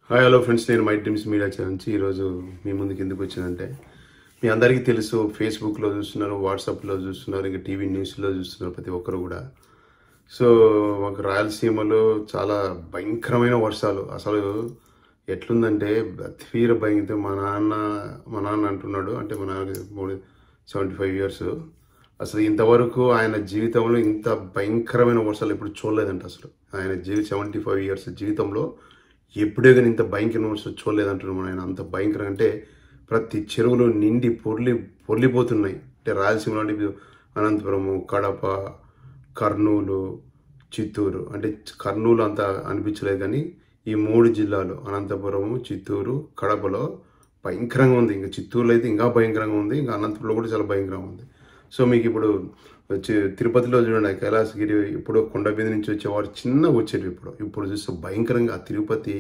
Hi hello friends నేను my dreams media channel నుంచి ఈరోజు మీ ముందుకు ఎందుకు వచ్చానంటే మీ అందరికీ తెలుసు ఫేస్బుక్లో చూస్తున్నారు వాట్సాప్లో చూస్తున్నారు ఇంకా టీవీ న్యూస్లో చూస్తున్నారు ప్రతి ఒక్కరు కూడా సో మాకు రాయలసీమలో చాలా భయంకరమైన వర్షాలు అసలు ఎట్లుందంటే తీవ్ర భయంకర మా నాన్న మా నాన్న అంటున్నాడు అంటే మా నాన్న మూడు సెవెంటీ ఫైవ్ ఇయర్స్ అసలు ఇంతవరకు ఆయన జీవితంలో ఇంత భయంకరమైన వర్షాలు ఎప్పుడు చూడలేదంట అసలు ఆయన జీవి సెవెంటీ ఫైవ్ ఇయర్స్ జీవితంలో ఎప్పుడే కానీ ఇంత భయంకరమైన వర్షాలు చూడలేదంటున్నాడు ఆయన అంత భయంకరంగా అంటే ప్రతి చెరువులు నిండి పొర్లి పొర్లిపోతున్నాయి అంటే రాయలసీమ లాంటి అనంతపురము కడప కర్నూలు చిత్తూరు అంటే కర్నూలు అంత అనిపించలేదు కానీ ఈ మూడు జిల్లాలు అనంతపురము చిత్తూరు కడపలో భయంకరంగా ఉంది ఇంకా చిత్తూరులో అయితే ఇంకా భయంకరంగా ఉంది ఇంకా అనంతపురంలో కూడా చాలా భయంకరంగా ఉంది సో మీకు ఇప్పుడు వచ్చి తిరుపతిలో చూడండి ఆ కైలాసగిరి ఇప్పుడు కొండ మీద నుంచి వచ్చేవారు చిన్నగా వచ్చేవి ఇప్పుడు ఇప్పుడు చూస్తే భయంకరంగా ఆ తిరుపతి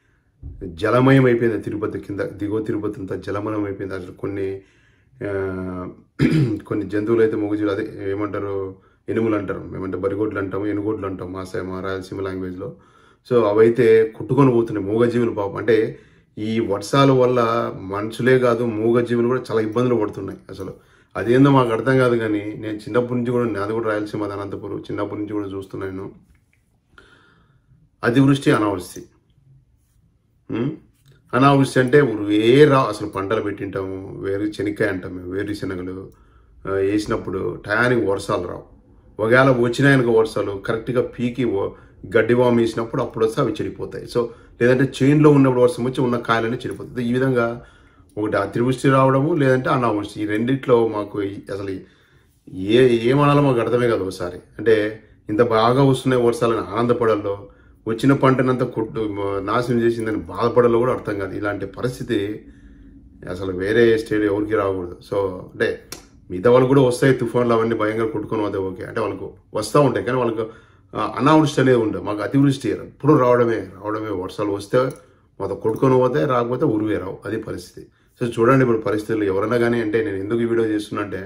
జలమయం అయిపోయింది ఆ తిరుపతి కింద దిగువ తిరుపతి అంతా జలమయం అయిపోయింది అసలు కొన్ని ఆ, కొన్ని జంతువులు అయితే మొగజీవులు అదే ఏమంటారు ఎనుములు అంటారు మేమంటే బరిగొడ్లు అంటాము ఎనుగోడ్లు అంటాం మా సై మా రాయలసీమ లాంగ్వేజ్లో సో అవైతే కొట్టుకొని పోతున్నాయి మూగజీవులు పాపం అంటే ఈ వర్షాల వల్ల మనుషులే కాదు మూగజీవులు కూడా చాలా ఇబ్బందులు పడుతున్నాయి అసలు అదేందో మాకు అర్థం కాదు కానీ నేను చిన్నప్పటి నుంచి కూడా నాది కూడా రాయలసీమ అది అనంతపురం చిన్నప్పటి నుంచి కూడా చూస్తున్నాను అతివృష్టి అనావృష్టి ఉం? అనావృష్టి అంటే ఏ రా అసలు పంటలు పెట్టింటాము వేరు శనక్కాయ అంటాం మేము వేరు శనగలు ఆ, వేసినప్పుడు టయానికి వర్షాలు రావు ఒకవేళ వచ్చినాయనుకో వర్షాలు కరెక్ట్గా పీకి ఓ- గడ్డి వాము వేసినప్పుడు అప్పుడు వస్తే అవి చెడిపోతాయి సో లేదంటే చైన్లో ఉన్నప్పుడు వర్షం వచ్చి ఉన్న కాయలన్నీ చెడిపోతుంది ఈ విధంగా ఒకటి అతివృష్టి రావడము లేదంటే అనావృష్టి ఈ రెండిట్లో మాకు ఈ- అసలు ఏ ఏమనాలో మాకు అర్థమే కాదు ఒకసారి అంటే ఇంత బాగా వస్తున్నాయి వర్షాలని ఆనందపడాలో వచ్చిన పంటనంతా కొట్టు నాశనం చేసిందని బాధపడాలో కూడా అర్థం కాదు ఇలాంటి పరిస్థితి అసలు వేరే స్టేట్ ఎవరికి రాకూడదు సో అంటే మిగతా వాళ్ళు కూడా వస్తాయి తుఫాన్లు అవన్నీ భయంగా కొట్టుకొని పోతే ఓకే అంటే వాళ్ళకు వస్తూ ఉంటాయి కానీ వాళ్ళకు ఆ, అనావృష్టి అనేది ఉండదు మాకు అతివృష్టి ఎప్పుడు రావడమే రావడమే వర్షాలు వస్తే మొత్తం కొట్టుకొని పోతే రాకపోతే ఉరివే రావు అది పరిస్థితి సో చూడండి ఇప్పుడు పరిస్థితులు ఎవరైనా కానీ అంటే నేను ఎందుకు ఈ వీడియో చేస్తున్నా అంటే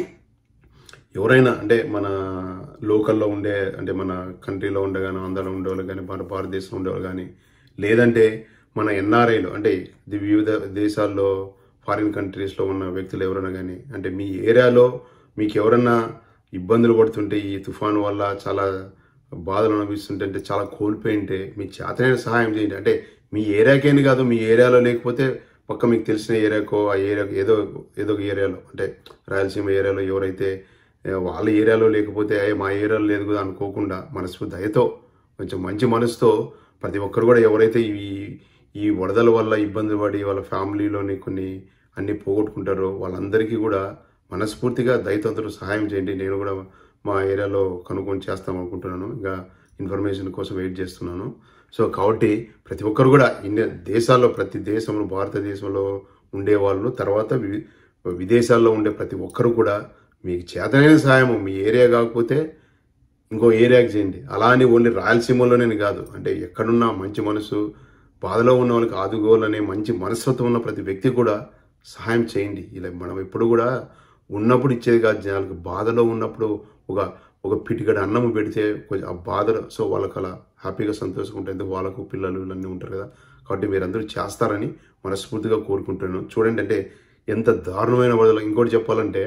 ఎవరైనా అంటే మన లోకల్లో ఉండే అంటే మన కంట్రీలో ఉండే కానీ ఆంధ్రలో ఉండేవాళ్ళు కానీ మన భారతదేశంలో ఉండేవాళ్ళు కానీ లేదంటే మన ఎన్ఆర్ఐలు అంటే ఇది వివిధ దేశాల్లో ఫారిన్ కంట్రీస్లో ఉన్న వ్యక్తులు ఎవరైనా కానీ అంటే మీ ఏరియాలో మీకు ఎవరైనా ఇబ్బందులు పడుతుంటే ఈ తుఫాను వల్ల చాలా బాధలు అనిపిస్తుంటే అంటే చాలా కోల్పోయింటే మీ చేతనైన సహాయం చేయండి అంటే మీ ఏరియాకేని కాదు మీ ఏరియాలో లేకపోతే పక్క మీకు తెలిసిన ఏరియాకో ఆ ఏరియాకు ఏదో ఏదో ఒక ఏరియాలో అంటే రాయలసీమ ఏరియాలో ఎవరైతే ఏ, వాళ్ళ ఏరియాలో లేకపోతే "ఏ, మా ఏరియాలో లేదు కదా అనుకోకుండా మనసు దయతో కొంచెం మంచి మనసుతో ప్రతి ఒక్కరు కూడా ఎవరైతే ఈ ఈ వరదల వల్ల ఇబ్బంది పడి వాళ్ళ ఫ్యామిలీలోని కొన్ని అన్ని పోగొట్టుకుంటారో వాళ్ళందరికీ కూడా మనస్ఫూర్తిగా దయతో సహాయం చేయండి నేను కూడా మా ఏరియాలో కనుక్కొని చేస్తాం అనుకుంటున్నాను ఇంకా ఇన్ఫర్మేషన్ కోసం వెయిట్ చేస్తున్నాను సో కాబట్టి ప్రతి ఒక్కరు కూడా ఇండియా దేశాల్లో ప్రతి దేశంలో భారతదేశంలో ఉండేవాళ్ళు తర్వాత వి- విదేశాల్లో ఉండే ప్రతి ఒక్కరు కూడా మీకు చేతనైన సహాయము మీ ఏరియా కాకపోతే ఇంకో ఏరియాకి చేయండి అలా అని ఓన్లీ రాయలసీమలోనే కాదు అంటే ఎక్కడున్నా మంచి మనసు బాధలో ఉన్న వాళ్ళకి ఆదుకోవాలనే మంచి మనస్తత్వం ఉన్న ప్రతి వ్యక్తి కూడా సహాయం చేయండి ఇలా మనం ఎప్పుడు కూడా ఉన్నప్పుడు ఇచ్చేది కాదు జనాలకు బాధలో ఉన్నప్పుడు ఒక ఒక పిటికడ అన్నం పెడితే కొంచెం ఆ బాధలో సో వాళ్ళకి అలా హ్యాపీగా సంతోషంగా ఉంటుంది ఎందుకు వాళ్ళకు పిల్లలు ఇవన్నీ ఉంటారు కదా కాబట్టి మీరందరూ చేస్తారని మనస్ఫూర్తిగా కోరుకుంటున్నాను చూడండి అంటే ఎంత దారుణమైన వరదలు ఇంకోటి చెప్పాలంటే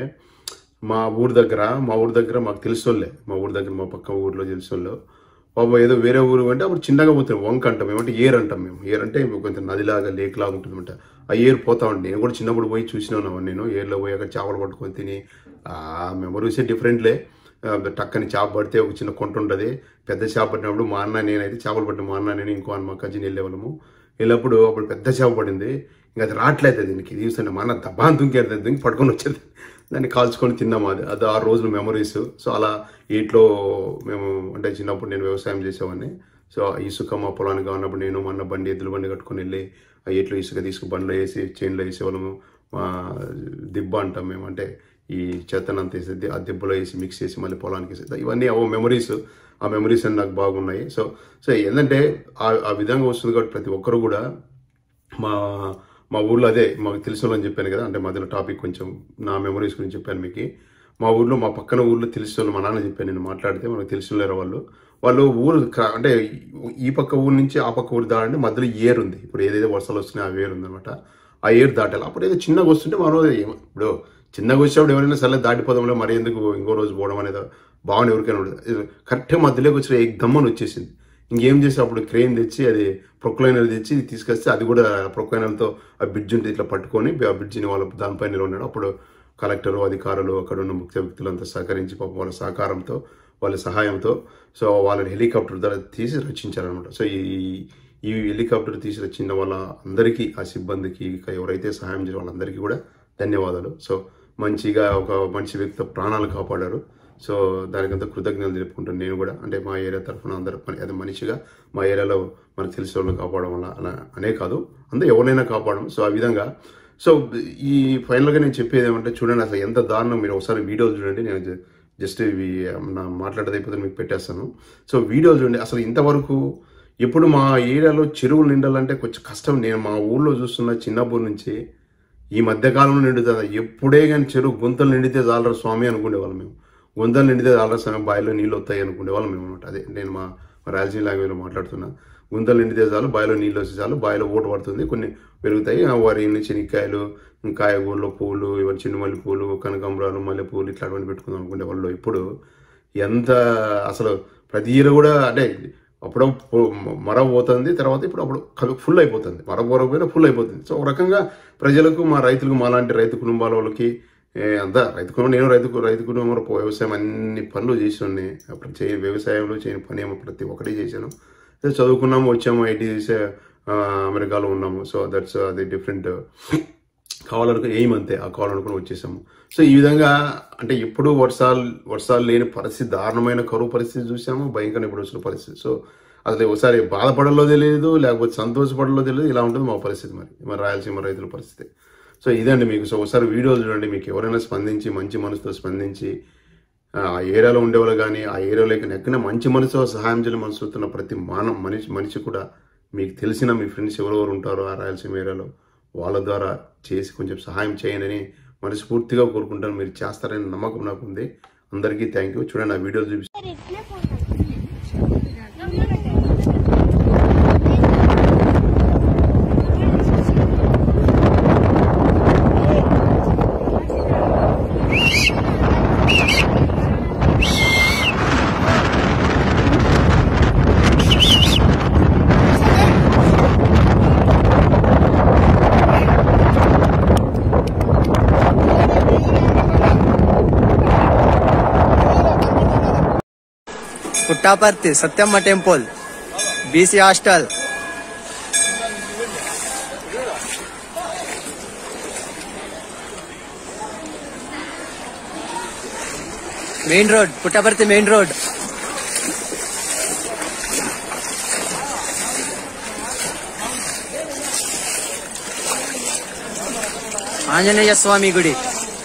మా ఊరు దగ్గర మా ఊరు దగ్గర మాకు తెలిసోళ్ళే మా ఊరు దగ్గర మా పక్క ఊర్లో తెలిసోళ్ళు పాపం ఏదో వేరే ఊరు అంటే అప్పుడు చిన్నగా పోతాం వంక అంటాం ఏమంటే ఏర్ అంటాం మేము ఏర్ అంటే కొంచెం నదిలాగా లేక్ లాగా ఉంటుందన్నమాట ఆ ఏర్ పోతా ఉంటే నేను కూడా చిన్నప్పుడు పోయి చూసినాను నేను ఏర్లో పోయి అక్కడ చేపలు పట్టుకొని తిని ఆ మెమరీసే డిఫరెంట్లే ఆ, టక్కని చేప పడితే ఒక చిన్న కొంట ఉంటుంది పెద్ద చేప పట్టినప్పుడు మా అన్న నేనైతే చేపలు పట్టిన మా అన్న నేను ఇంకో అన్న మా కజిన్ వెళ్ళేవాళ్ళము వెళ్ళినప్పుడు అప్పుడు పెద్ద చేప పడింది ఇంకా అది రావట్లేదు దీనికి ఇది చూస్తుంటే మా అన్న దబాన్ దుంకేది దుంకి పట్టుకొని వచ్చేది దాన్ని కాల్చుకొని తిన్నాము అది అది ఆ రోజుల మెమరీస్ సో అలా ఇంట్లో మేము అంటే చిన్నప్పుడు నేను వ్యవసాయం చేసేవాడిని సో ఆ ఇసుక మా పొలానికి ఉన్నప్పుడు నేను మా అన్న బండి ఎద్దుల బండి కట్టుకొని వెళ్ళి ఆ ఎట్లు ఇసుక తీసుకు బండ్లో వేసి చైన్లో వేసేవాళ్ళము మా దిబ్బ అంటాం మేము అంటే ఈ చెత్తనంత వేసి ఆ దిబ్బలో వేసి మిక్స్ చేసి మళ్ళీ పొలానికి వేసేది ఇవన్నీ అవో మెమరీస్ ఆ మెమరీస్ అన్ని నాకు బాగున్నాయి సో సో ఏంటంటే ఆ ఆ విధంగా వస్తుంది కాబట్టి ప్రతి ఒక్కరు కూడా మా మా ఊర్లో అదే మాకు తెలిసిన వాళ్ళని చెప్పాను కదా అంటే మధ్యలో టాపిక్ కొంచెం నా మెమరీస్ గురించి చెప్పాను మీకు మా ఊర్లో మా పక్కన ఊర్లో తెలిసిన వాళ్ళు మా నాన్న చెప్పాను నేను మాట్లాడితే మనకు తెలిసిన లేరు వాళ్ళు వాళ్ళు ఊరు క- అంటే ఈ పక్క ఊరు నుంచి ఆ పక్క ఊరు దాడంటే మధ్యలో ఏర్ ఉంది ఇప్పుడు ఏదైతే వర్షాలు వస్తున్నాయో ఆ వేరు ఉందన్నమాట ఆ ఏర్ దాటాలి అప్పుడు ఏదో చిన్నగా వస్తుంటే మరో ఏమో- ఇప్పుడు చిన్నగా వచ్చినప్పుడు ఎవరైనా సరే దాటిపోదాంలో మరి ఎందుకు ఇంకో రోజు పోవడం అనేది బాగుంది ఎవరికైనా ఉండదు కరెక్ట్గా మధ్యలోకి వచ్చిన ఎగ్ దమ్మని వచ్చేసింది ఇంకేం చేసి అప్పుడు క్రెయిన్ తెచ్చి అది ప్రొక్లైనర్ తెచ్చి తీసుకొస్తే అది కూడా ప్రొక్లైనర్తో ఆ బ్రిడ్జ్ ఉంటే ఇట్లా పట్టుకొని ఆ బ్రిడ్జిని వాళ్ళ దానిపైన నిలబడినాడు అప్పుడు కలెక్టరు అధికారులు అక్కడ ఉన్న ముఖ్య వ్యక్తులంతా సహకరించి పాపం వాళ్ళ సహకారంతో వాళ్ళ సహాయంతో సో వాళ్ళని హెలికాప్టర్ ద్వారా తీసి రక్షించారనమాట సో ఈ ఈ హెలికాప్టర్ తీసి రక్షించిన వాళ్ళ అందరికీ ఆ సిబ్బందికి ఇక ఎవరైతే సహాయం చేసిన వాళ్ళందరికీ కూడా ధన్యవాదాలు సో మంచిగా ఒక మంచి వ్యక్తి ప్రాణాలు కాపాడారు సో దానికంతా కృతజ్ఞతలు తెలుపుకుంటాను నేను కూడా అంటే మా ఏరియా తరఫున అందరు పని అదే మనిషిగా మా ఏరియాలో మనకు తెలిసిన వాళ్ళని కాపాడడం వల్ల అలా అనే కాదు అందరూ ఎవరినైనా కాపాడడం సో ఆ విధంగా సో ఈ ఫైనల్గా నేను చెప్పేది ఏమంటే చూడండి అసలు ఎంత దారుణం మీరు ఒకసారి వీడియోలు చూడండి నేను జ- జస్ట్ ఇవి నా మాట్లాడేది అయిపోతే మీకు పెట్టేస్తాను సో వీడియోలు చూడండి అసలు ఇంతవరకు ఎప్పుడు మా ఏరియాలో చెరువులు నిండాలంటే కొంచెం కష్టం నేను మా ఊర్లో చూస్తున్న చిన్నప్పటి నుంచి ఈ మధ్య కాలంలో నిండుతుంది ఎప్పుడే కానీ చెరువు గుంతలు నిండితే చాలరా స్వామి అనుకునేవాళ్ళం మేము గుంతలు నిండితే చాలరా స్వామి బావిలో నీళ్ళు వస్తాయి అనుకునేవాళ్ళం మేము అనమాట అదే నేను మా మా రాయలసీమ లాంగ్వేజ్లో మాట్లాడుతున్నా గుంతలు నిండితే చాలు బావిలో నీళ్ళు వస్తే చాలు బావిలో ఓటు పడుతుంది కొన్ని పెరుగుతాయి ఆ వరి శనక్కాయలు కాయగూరలు పూలు ఇవన్నీ చిన్నమల్లి పూలు కనకాంబరాలు మల్లె పూలు ఇట్లాంటివన్నీ పెట్టుకుందాం అనుకునే వాళ్ళు ఇప్పుడు ఎంత అసలు ప్రతి ఇయర్ కూడా అంటే అప్పుడు మర పోతుంది తర్వాత ఇప్పుడు అప్పుడు ఫుల్ అయిపోతుంది మర పోరకపోయినా ఫుల్ అయిపోతుంది సో ఒక రకంగా ప్రజలకు మా రైతులకు మా లాంటి రైతు కుటుంబాల వాళ్ళకి ఏ, అంతా రైతు కుటుంబం నేను రైతు రైతు కుటుంబంలో పో- వ్యవసాయం అన్ని పనులు చేసాను అప్పుడు చేయ వ్యవసాయంలో చేయని పని ఏమో ప్రతి ఒక్కటి చేశాను సో చదువుకున్నాము వచ్చాము ఐటీ చేసే ఆ, అమెరికాలో ఉన్నాము సో దట్స్ అది డిఫరెంట్ కావాలనుకో ఎయిమ్ అంతే ఆ కావాలనుకుని వచ్చేసాము సో ఈ విధంగా అంటే ఎప్పుడు వర్షాలు వర్షాలు లేని పరిస్థితి దారుణమైన కరువు పరిస్థితి చూసాము భయంకర ఇప్పుడు వచ్చిన పరిస్థితి సో అసలు ఒకసారి బాధపడాలో తెలియదు లేకపోతే సంతోషపడాలో తెలియదు ఇలా ఉంటుంది మా పరిస్థితి మరి మరి రాయలసీమ రైతుల పరిస్థితి సో ఇదండి మీకు సో ఒకసారి వీడియోలు చూడండి మీకు ఎవరైనా స్పందించి మంచి మనసుతో స్పందించి ఆ ఏరియాలో ఉండేవాళ్ళు కానీ ఆ ఏరియాలో ఎక్కడ మంచి మనసుతో సహాయం చేయాలని మనసుతున్న ప్రతి మానవ మనిషి మనిషి కూడా మీకు తెలిసిన మీ ఫ్రెండ్స్ ఎవరెవరు ఉంటారో ఆ రాయలసీమ ఏరియాలో వాళ్ళ ద్వారా చేసి కొంచెం సహాయం చేయండి అని మనస్ఫూర్తిగా కోరుకుంటాను మీరు చేస్తారని నమ్మకం నాకు ఉంది అందరికీ థ్యాంక్ యూ చూడండి ఆ వీడియో చూపి Puttaparthi Satyamma temple BC hostel main road Puttaparthi main road Anjaneya Swamy గుడి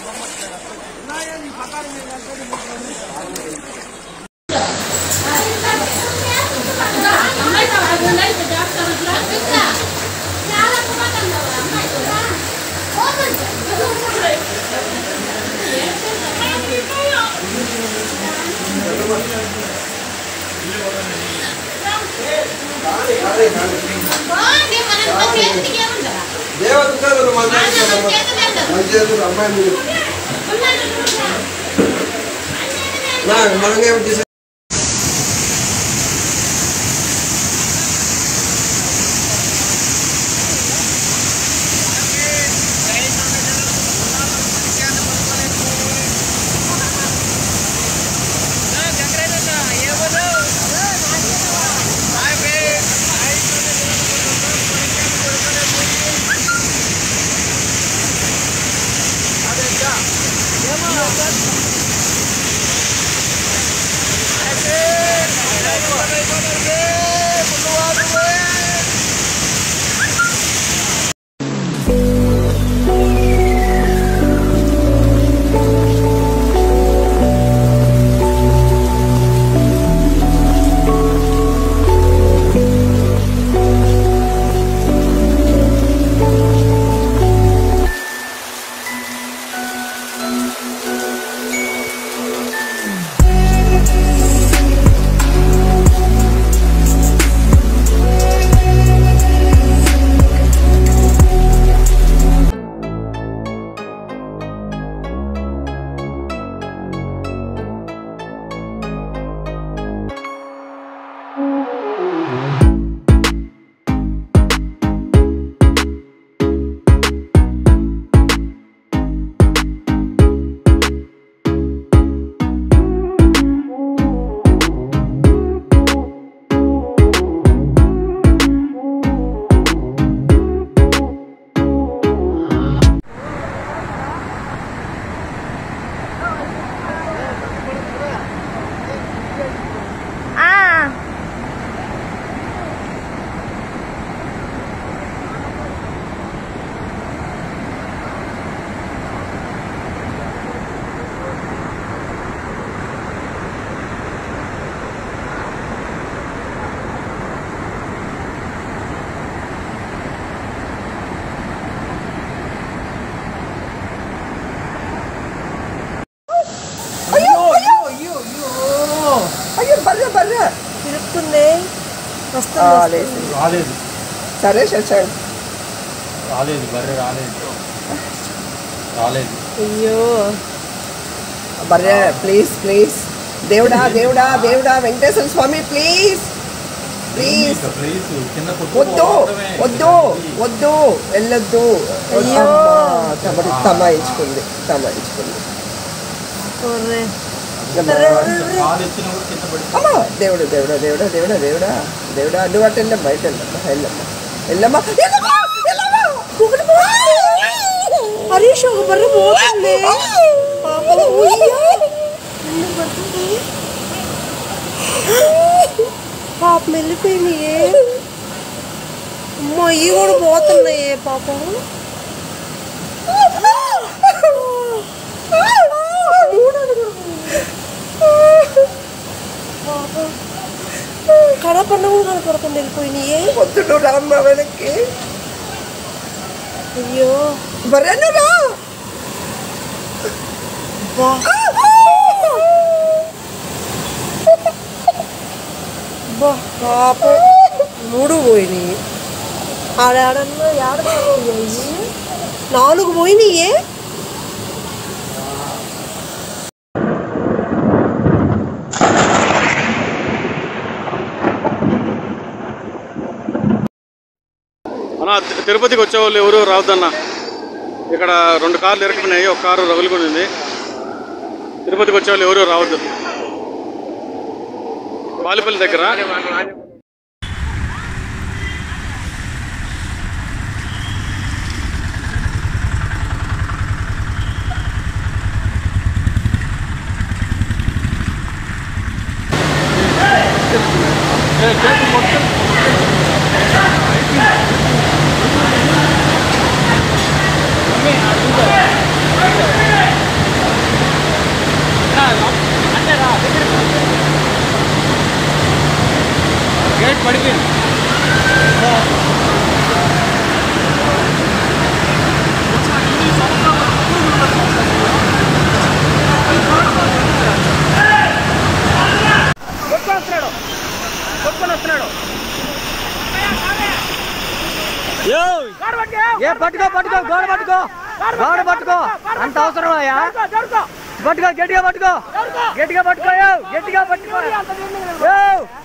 దేవతలు మంచి అమ్మాయి మీరు నా మనం ఏం చేసే ఆ ఆ. అయ్యో బర్రె బర్రె తిరుక్కుంది వస్తుంది ఆ, వస్తుంది. లేచి. రాలేదు సరే శశాంక్ రాలేదు బర్రె రాలేదు రాలేదు అయ్యో బర్రె ప్లీజ్ ప్లీజ్ దేవుడా దేవుడా దేవుడా Venkateswara Swamy please please please కింద వద్దు వద్దు వద్దు వెళ్ళొద్దు అయ్యో. అమ్మా, తమ తమాయించుకుంది తమాయించుకుంది ఒర్రే. అమ్మా. కాలు ఎత్తిన కూడా కింద పడి అమ్మా దేవుడు దేవుడా దేవుడా దేవుడా దేవుడా దేవుడా నువ్వు అటు వెళ్ళమ్మా బయట వెళ్ళమ్మా వెళ్ళమ్మా వెళ్ళమ్మా వెళ్ళమ్మా వెళ్ళమ్మా ఒకటి పోతుంది. హరీష్ ఒక బర్రె పోతుంది పాపం, ఉయ్యో. ఎందుకు పడుతుంది? పాపం వెళ్ళిపోయినాయే అమ్మో ఇవి కూడా పోతున్నాయే పాపం మూడు అడుగులు. పాపం. కడపన్న కూడా కనపడకుండా వెళ్ళిపోయినాయే పొద్దుడు రామ్మ వెనక్కి అయ్యో బర్రెను రా బా బా పాపం మూడు పోయినాయి ఆడాడన్నా ఆడ పోయాయి నాలుగు పోయినాయే అన్న తి- తిరుపతికి వచ్చేవాళ్ళు ఎవరు రావద్దన్న ఇక్కడ రెండు కార్లు ఇరకపోయినాయి ఒక కారు రగులుకుంది తిరుపతికి వచ్చేవాళ్ళు ఎవరు రావద్దు బాలిపల్లి దగ్గర గేట్ పడిపోయింది ఏ పట్టుకో పట్టుకో గోడ పట్టుకో గోడ పట్టుకో అంత అవసరం అయ్యా పట్టుకో గట్టిగా పట్టుకో గట్టిగా పట్టుకో యో, గట్టిగా పట్టుకో యో.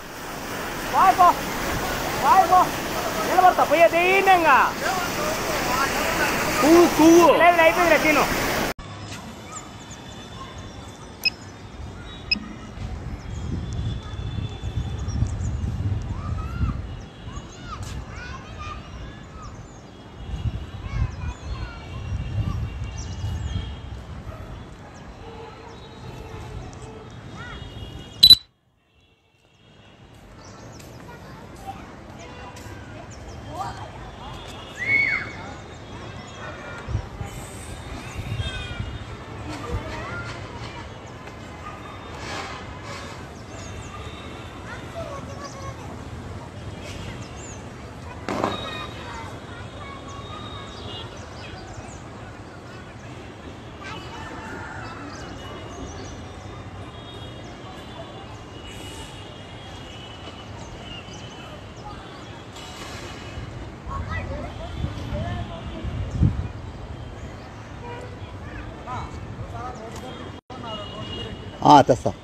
పువ్వు పువ్వు తెస్తా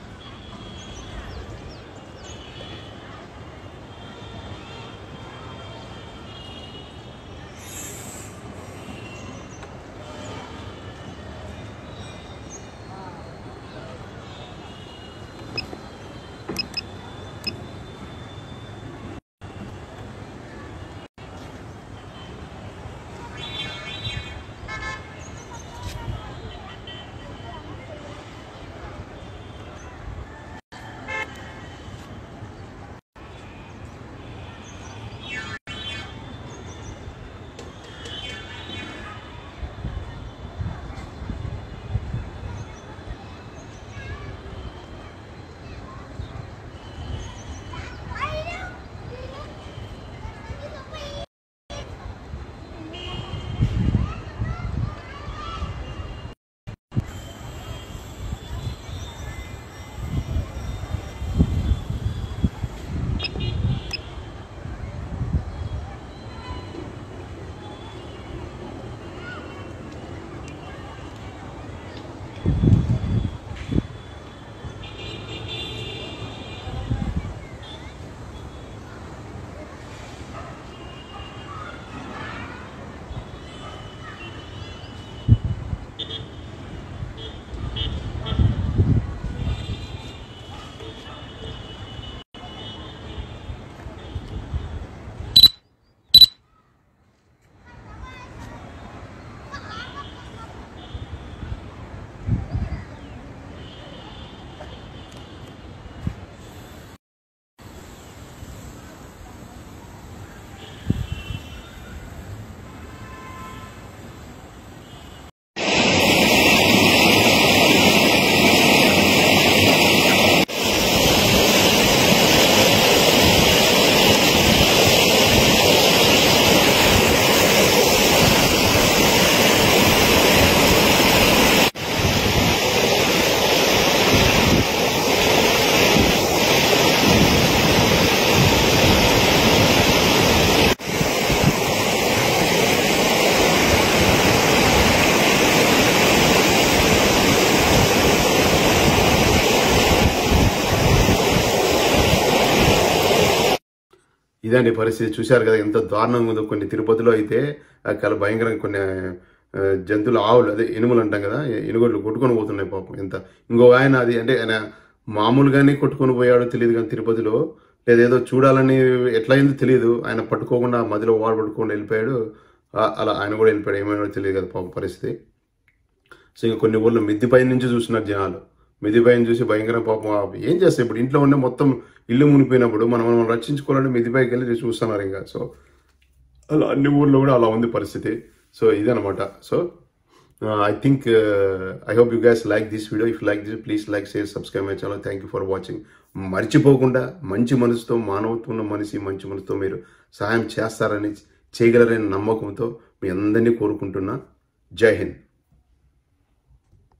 ఇదండి పరిస్థితి చూశారు కదా ఎంత దారుణంగా ఉందో కొన్ని తిరుపతిలో అయితే ఆ చాలా భయంకరంగా కొన్ని ఆ, జంతువులు ఆవులు అదే ఎనుములు అంటాం కదా ఎనుగోళ్ళు కొట్టుకొని పోతున్నాయి పాపం ఎంత ఇంకో ఆయన అది అంటే ఆయన మామూలుగానే కొట్టుకొని పోయాడో తెలియదు కానీ తిరుపతిలో లేదేదో చూడాలని ఎట్లా అయిందో తెలియదు ఆయన పట్టుకోకుండా మధ్యలో వాడు పట్టుకొని వెళ్ళిపోయాడు ఆ- అలా ఆయన కూడా వెళ్ళిపోయాడు ఏమైనా తెలియదు కదా పాపం పరిస్థితి సో ఇంకా కొన్ని ఊళ్ళో మిద్ది పై నుంచి చూస్తున్నారు జనాలు మిద్ది పైన చూసి భయంకర పాపం ఆ ఏం చేస్తాయి ఇప్పుడు ఇంట్లో ఉండే మొత్తం ఇల్లు మునిగిపోయినప్పుడు మనం మనం రక్షించుకోవాలంటే మిద్ది పైకి వెళ్ళి చూస్తున్నారు ఇంకా సో అలా అన్ని ఊర్లో కూడా అలా ఉంది పరిస్థితి సో ఇదనమాట so I think I hope you guys like this video if like this please like share subscribe my channel thank you for watching మర్చిపోకుండా మంచి మనసుతో మానవత్వం ఉన్న మనిషి మంచి మనసుతో మీరు సహాయం చేస్తారని చేయగలరని నమ్మకంతో మీ అందరినీ కోరుకుంటున్నా జై హింద్